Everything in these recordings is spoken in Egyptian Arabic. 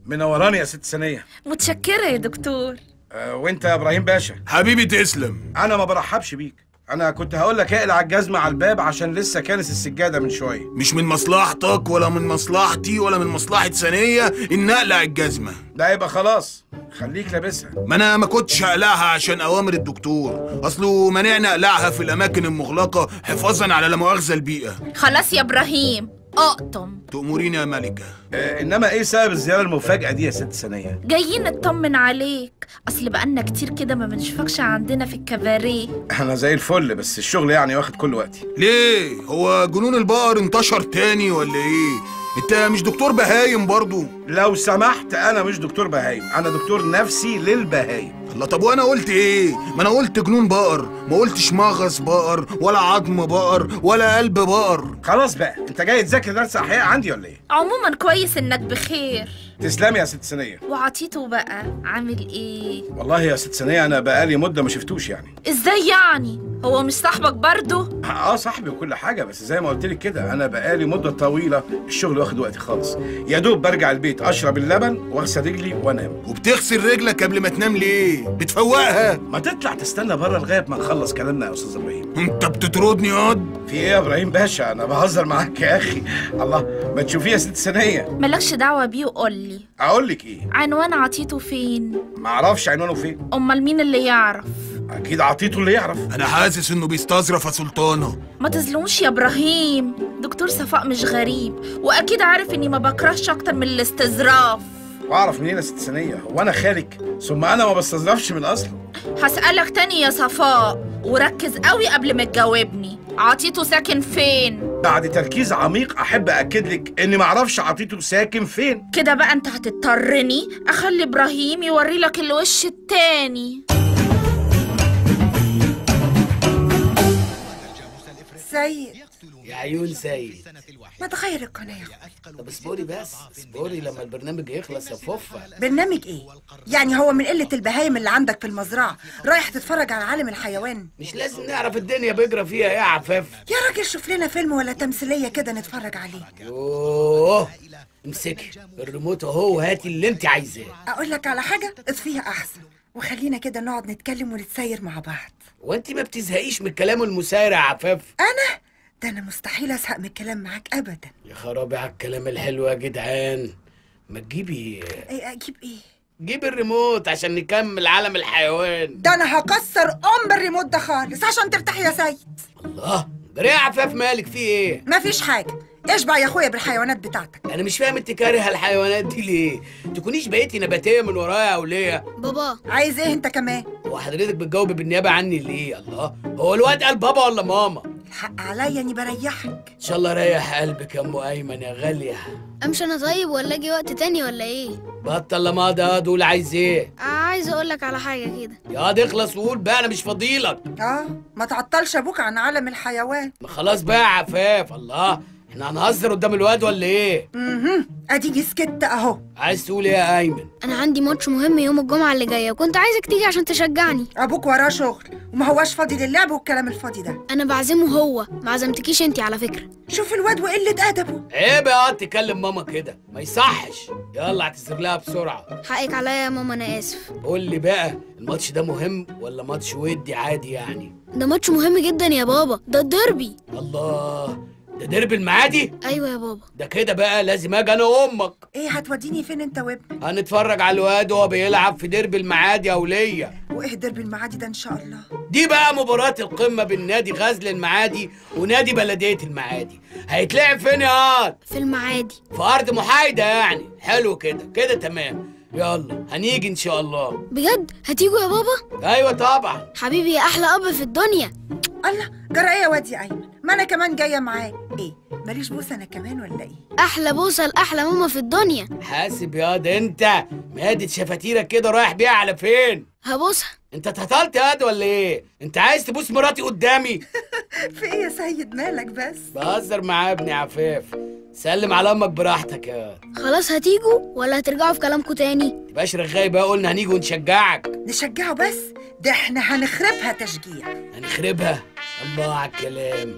منوراني يا ست سنيه متشكرة يا دكتور أه وانت يا ابراهيم باشا حبيبي تسلم انا ما برحبش بيك انا كنت هقول لك اقلع الجزمه على الباب عشان لسه كانس السجاده من شويه مش من مصلحتك ولا من مصلحتي ولا من مصلحة ثانية إن أقلع الجزمة لا يبقى خلاص خليك لابسها ما أنا ما كنتش هقلعها عشان أوامر الدكتور أصله منعنا أقلعها في الأماكن المغلقة حفاظا على لا مؤاخذة البيئة خلاص يا إبراهيم اقطم تأمريني يا ملكة أه انما ايه سبب الزياره المفاجاه دي يا ست سنيه جايين نطمن عليك أصل بقالنا كتير كده ما بنشوفكش عندنا في الكباريه انا زي الفل بس الشغل يعني واخد كل وقتي ليه هو جنون البقر انتشر تاني ولا إيه أنت مش دكتور بهايم برضو لو سمحت انا مش دكتور بهايم انا دكتور نفسي للبهايم الله طب وانا قلت ايه ما انا قلت جنون بقر ما قلتش مغص بقر ولا عظم بقر ولا قلب بقر خلاص بقى انت جاي تذاكر درس احياء عندي ولا ايه عموما كويس إنك بخير تسلمي يا ست سنيه وعطيته بقى عامل إيه والله يا ست سنيه انا بقالي مده ما شفتوش يعني إزاي يعني هو مش صاحبك برضه اه صاحبي وكل حاجه بس زي ما قلت لك كده انا بقالي مده طويله الشغل واخد وقتي خالص يا دوب برجع البيت اشرب اللبن واغسل رجلي وانام وبتغسل رجلك قبل ما تنام ليه بتفوقها ما تطلع تستنى بره لغايه ما نخلص كلامنا يا استاذ ابراهيم انت بتطردني ياض في ايه يا ابراهيم باشا انا بهزر معاك يا اخي الله ما تشوفيه يا ست سنيه مالكش دعوة بيه وقولي اقول لك ايه عنوان عطيته فين ما اعرفش عنوانه فين أمال مين اللي يعرف اكيد عطيته اللي يعرف انا حاسس انه بيستظرف يا سلطانه ما تظلموش يا ابراهيم دكتور صفاء مش غريب واكيد عارف اني ما بكرهش اكتر من الاستظراف واعرف منين يا ست سنيه هو انا خالك ثم انا ما بستظرفش من اصله هسألك تاني يا صفاء وركز قوي قبل ما تجاوبني عطيته ساكن فين بعد تركيز عميق احب اكد لك اني ما اعرفش عطيته ساكن فين كده بقى انت هتضطرني اخلي ابراهيم يوري لك الوش التاني سيد يا عيون سيد ما تغير القناة يا أخوي طب اصبري بس اصبري لما البرنامج يخلص يا فوفا برنامج ايه؟ يعني هو من قلة البهايم اللي عندك في المزرعة رايح تتفرج على عالم الحيوان مش لازم نعرف الدنيا بيجرى فيها ايه يا عفاف يا راجل شوف لنا فيلم ولا تمثيلية كده نتفرج عليه يوه امسكي الريموت اهو هاتي اللي انت عايزاه أقول لك على حاجة اطفيها أحسن وخلينا كده نقعد نتكلم ونتساير مع بعض وانت ما بتزهقيش من الكلام المساير يا عفاف أنا؟ ده أنا مستحيل أزهق من الكلام معاك أبدا يا خرابي على الكلام الحلو يا جدعان ما تجيبي إيه أجيب إيه؟ جيبي الريموت عشان نكمل عالم الحيوان ده أنا هكسر أم بالريموت ده خالص عشان ترتاح يا سيد الله ده ليه يا عفاف مالك في ايه مفيش حاجة اشبع يا أخويا بالحيوانات بتاعتك انا مش فاهم انت كارهه الحيوانات دي ليه تكونيش بقيتي نباتيه من ورايا يا وليه بابا عايز إيه أنت كمان؟ هو حضرتك بتجاوبي بالنيابه عني ليه الله هو الواد قال بابا ولا ماما الحق عليا إني بريحك ان شاء الله ريح قلبك يا ام ايمن يا غاليه امشي انا طيب ولا اجي وقت تاني ولا ايه بطل لما ده دول عايز ايه عايز اقول لك على حاجه كده يا دي اخلص وقول بقى انا مش فضيلك آه ما تعطلش أبوك عن عالم الحيوان ما خلاص بقى يا عفاف الله احنا هنهزر قدام الواد ولا ايه اها اديني سكت اهو عايز تقول ايه يا ايمن انا عندي ماتش مهم يوم الجمعه اللي جايه وكنت عايزك تيجي عشان تشجعني ابوك وراه شغل وما هواش فاضي للعب والكلام الفاضي ده انا بعزمه هو ما عزمتكيش انتي على فكره شوف الواد وقله ادبه عيب يا واد تكلم ماما كده ما يصحش يلا اعتذر لها بسرعه حقك عليا يا ماما انا اسف قول لي بقى الماتش ده مهم ولا ماتش ودي عادي يعني ده ماتش مهم جدا يا بابا ده الديربي الله ده درب المعادي ايوه يا بابا ده كده بقى لازم اجي انا وامك ايه هتوديني فين انت وابنك هنتفرج على الواد وهو بيلعب في درب المعادي يا وليه وايه درب المعادي ده ان شاء الله دي بقى مباراة القمة بين نادي غزل المعادي ونادي بلدية المعادي هيتلعب فين يا واد؟ في المعادي في أرض محايدة يعني حلو كده كده تمام يلا هنيجي إن شاء الله بجد هتيجوا يا بابا أيوة طبعا حبيبي يا احلى اب في الدنيا الله جرى ايه يا واد يا ايمن ما انا كمان جايه معاك ايه ماليش بوسه انا كمان ولا ايه احلى بوسه لاحلى ماما في الدنيا حاسب يا ده أنت مادة شفاتيرك كده رايح بيها على فين؟ هبوسها أنت اتهطلت يا واد ولا إيه؟ أنت عايز تبوس مراتي قدامي؟ في ايه يا سيد مالك بس بهزر مع ابني عفاف سلم على أمك براحتك يا واد خلاص هتيجوا ولا هترجعوا في كلامكم تاني تبقاش رغاي بقى قلنا هنيجي ونشجعك نشجعه بس ده احنا هنخربها تشجيع هنخربها الله على الكلام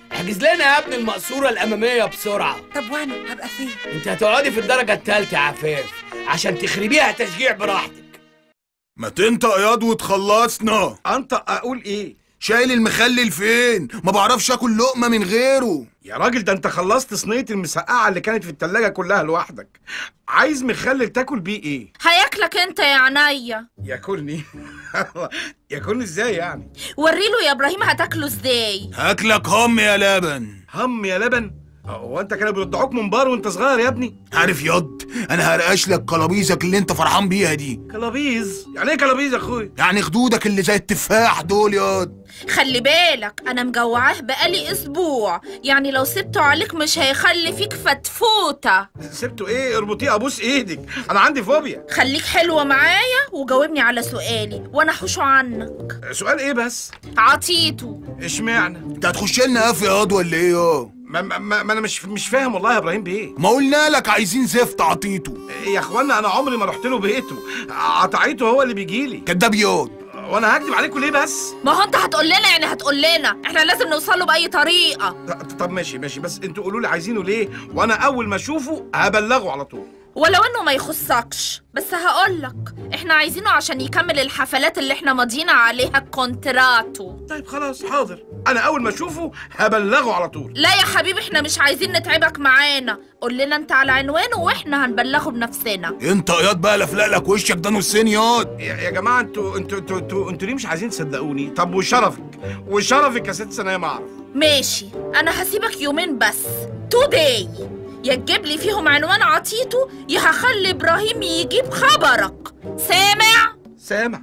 احجز لنا يا ابني المقصوره الاماميه بسرعه طب وانا هبقى فين انت هتقعدي في الدرجه الثالثه يا عفاف عشان تخربيها تشجيع براحتك ما تنطق ياض وتخلصنا انطق اقول ايه شايل المخلل فين ما بعرفش اكل لقمه من غيره يا راجل ده انت خلصت صينيه المسقعه اللي كانت في التلاجة كلها لوحدك عايز مخلل تاكل بيه ايه هياكلك انت يا عينيا ياكلني ياكلني ازاي يعني وريله يا ابراهيم هتاكله ازاي هاكلك هم يا لبن هم يا لبن هو انت كانوا بيرضعوك منبار وانت صغير يا ابني عارف ياض انا هرقش لك كلابيزك اللي انت فرحان بيها دي كلابيز يعني ايه كلابيز يا اخويا يعني خدودك اللي زي التفاح دول ياض خلي بالك انا مجوعاه بقالي اسبوع يعني لو سبته عليك مش هيخلي فيك فتفوته سبته ايه اربطيه ابوس ايدك انا عندي فوبيا خليك حلوة معايا وجاوبني على سؤالي وانا حوشه عنك سؤال ايه بس عطيته اشمعنى انت هتخش لنا قف ياض ولا ايه يا ما, ما, ما ما انا مش مش فاهم والله يا ابراهيم بيه ما قلنا لك عايزين زفت عطيته يا اخوانا انا عمري ما رحت له بيته قطعيته هو اللي بيجي لي كداب ياض وانا هكدب عليكم ليه بس ما هو انت هتقول لنا يعني هتقول لنا احنا لازم نوصل له باي طريقه ط- طب ماشي ماشي بس انتوا قولوا لي عايزينه ليه وانا اول ما اشوفه هبلغه على طول ولو انه ما يخصكش بس هقولك احنا عايزينه عشان يكمل الحفلات اللي احنا ماضيين عليها كونتراتو طيب خلاص حاضر انا اول ما اشوفه هبلغه على طول لا يا حبيبي احنا مش عايزين نتعبك معانا قول لنا انت على عنوانه واحنا هنبلغه بنفسنا انت ياض بقى لفلق لك وشك ده نصين ياض يا, يا جماعه انتوا انتوا انتوا انتوا انتوا ليه مش عايزين تصدقوني طب وشرفك وشرفك يا ست سنه ما اعرف ماشي انا هسيبك يومين بس تو داي يا تجيب لي فيهم عنوان عطيته يا هخلي ابراهيم يجيب خبرك سامع سامع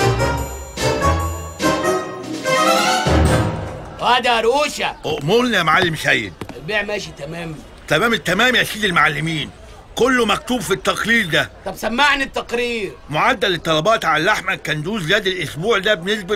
وادي يا روشه أمورنا يا معلم سيد البيع ماشي تمام تمام التمام يا سيدي المعلمين كله مكتوب في التقرير ده طب سمعني التقرير معدل الطلبات على اللحمة الكندوز زاد الأسبوع ده بنسبة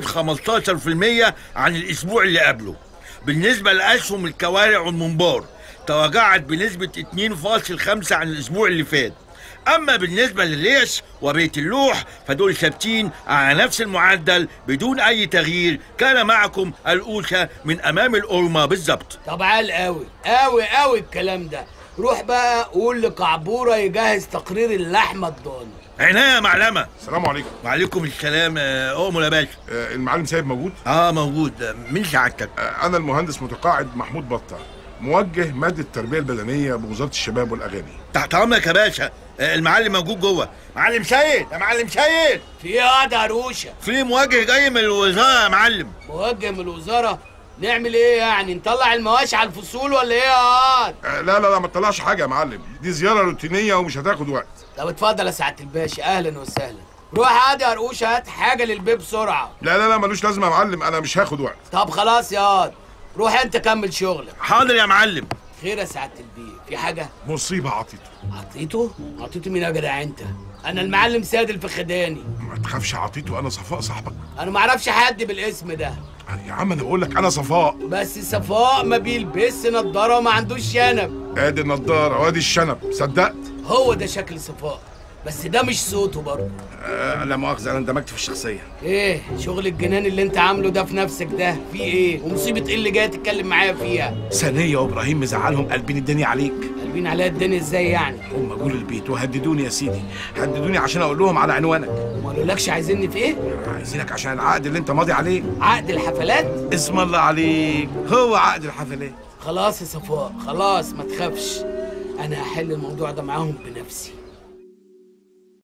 15% عن الأسبوع اللي قبله بالنسبة لأسهم الكوارع والمنبار تراجعت بنسبة 2.5 عن الأسبوع اللي فات أما بالنسبة لليش وبيت اللوح فدول ثابتين على نفس المعدل بدون أي تغيير كان معكم الأوشة من أمام الأورما بالظبط طب عال قوي قوي قوي الكلام ده روح بقى قول لقعبوره يجهز تقرير اللحمه الضاني عناية معلمة السلام عليكم وعليكم السلام آه، أؤمر يا باشا آه، المعلم سيد موجود اه موجود آه، مين سعادتك آه، انا المهندس متقاعد محمود بطه موجه ماده التربيه البدنيه بوزاره الشباب والاغاني تحت امرك يا باشا آه، المعلم موجود جوه معلم سيد يا معلم سيد في ايه يا واد يا روشه في مواجه جاي من الوزاره يا معلم موجه من الوزاره نعمل ايه يعني نطلع المواشي على الفصول ولا ايه يا واد آه، لا لا لا ما تطلعش حاجه يا معلم دي زياره روتينيه ومش هتاخد وقت طب اتفضل يا سعاده الباشا اهلا وسهلا روح هادي يا رقوشه هات حاجه للبيب بسرعه لا لا لا ملوش لازمه يا معلم انا مش هاخد وقت طب خلاص يا واد روح انت كمل شغلك حاضر يا معلم خير يا سعاده البيه في حاجه مصيبه عطيته عطيته عطيته مين يا جدع انت انا المعلم سيد الفخداني ما تخافش عطيته انا صفاء صاحبك انا ما اعرفش حد بالاسم ده يا عم انا بقول لك انا صفاء بس صفاء ما بيلبسش نضاره وما عندوش شنب ادي النضاره وادي الشنب صدقت هو ده شكل صفاء بس ده مش صوته برضه آه لا مؤاخذه انا اندمجت في الشخصيه ايه شغل الجنان اللي انت عامله ده في نفسك ده في ايه ومصيبه ايه اللي جايه تتكلم معايا فيها ثانيه وابراهيم مزعلهم قلبين الدنيا عليك قلبين عليا الدنيا ازاي يعني هم جول البيت وهددوني يا سيدي هددوني عشان اقول لهم على عنوانك ما قالولكش عايزيني في ايه عايزينك عشان العقد اللي انت ماضي عليه عقد الحفلات اسم الله عليك هو عقد الحفلات خلاص يا صفاء خلاص ما تخافش انا هحل الموضوع ده معاهم بنفسي